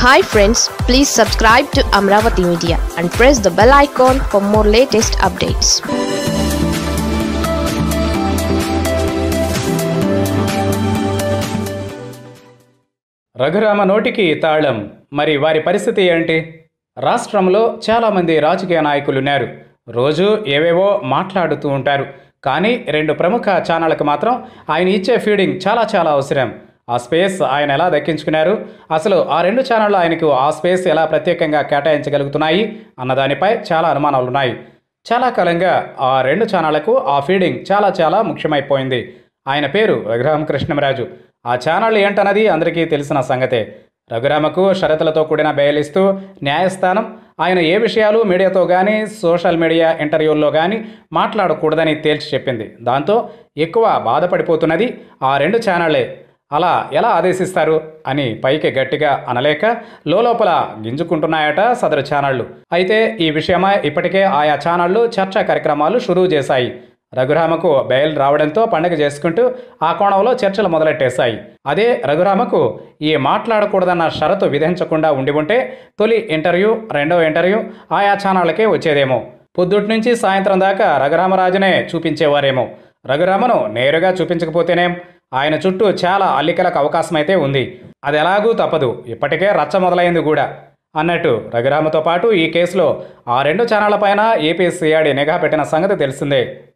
hi friends please subscribe to Amaravati media and press the bell icon for more latest updates Raghurama నోటికి తాళం మరి వారి పరిస్థితి ఏంటి రాష్ట్రంలో చాలామంది రాజకీయ నాయకులు ఉన్నారు రోజు ఏవేవో మాట్లాడుతూ ఉంటారు కానీ రెండు ప్రముఖ ఛానళ్ళకు మాత్రం ఆయన ఇచ్చే ఫీడింగ్ చాలా చాలా అవసరం ఆ స్పేస్ ఆయన ఎలా దక్కించుకున్నారు అసలు ఆ రెండు ఛానళ్ళు ఆయనకు ఆ స్పేస్ ఎలా ప్రత్యేకంగా కేటాయించగలుగుతున్నాయి అన్నదానిపై చాలా అనుమానాలు ఉన్నాయి చాలా కాలంగా ఆ రెండు ఛానళ్లకు ఆ ఫీడింగ్ చాలా చాలా ముఖ్యమైపోయింది ఆయన పేరు రఘురామకృష్ణమరాజు ఆ ఛానల్ ఏంటన్నది అందరికీ తెలిసిన సంగతే రఘురామకు షరతులతో కూడిన బెయిల్ ఇస్తూ న్యాయస్థానం ఆయన ఏ విషయాలు మీడియాతో కానీ సోషల్ మీడియా ఇంటర్వ్యూల్లో కానీ మాట్లాడకూడదని తేల్చి చెప్పింది దాంతో ఎక్కువ బాధపడిపోతున్నది ఆ రెండు ఛానళ్లే అలా ఎలా ఆదేశిస్తారు అని పైకి గట్టిగా అనలేక లోపల గింజుకుంటున్నాయట సదరు ఛానళ్లు అయితే ఈ విషయమై ఇప్పటికే ఆయా ఛానళ్లు చర్చా కార్యక్రమాలు షురూ చేశాయి రఘురామకు బెయిల్ రావడంతో పండగ చేసుకుంటూ ఆ కోణంలో చర్చలు మొదలెట్టేశాయి అదే రఘురామకు ఈ మాట్లాడకూడదన్న షరతు విధించకుండా ఉండి ఉంటే తొలి ఇంటర్వ్యూ రెండవ ఇంటర్వ్యూ ఆయా ఛానళ్ళకే వచ్చేదేమో పొద్దుటి నుంచి సాయంత్రం దాకా రఘురామరాజునే చూపించేవారేమో రఘురామను నేరుగా చూపించకపోతేనేం ఆయన చుట్టూ చాలా అల్లికలకు అవకాశమైతే ఉంది అది ఎలాగూ తప్పదు ఇప్పటికే రచ్చ మొదలైంది కూడా అన్నట్టు రఘురామతో పాటు ఈ కేసులో ఆ రెండు ఛానళ్లపైన ఏపీ సిఐడి నిఘా పెట్టిన సంగతి తెలిసిందే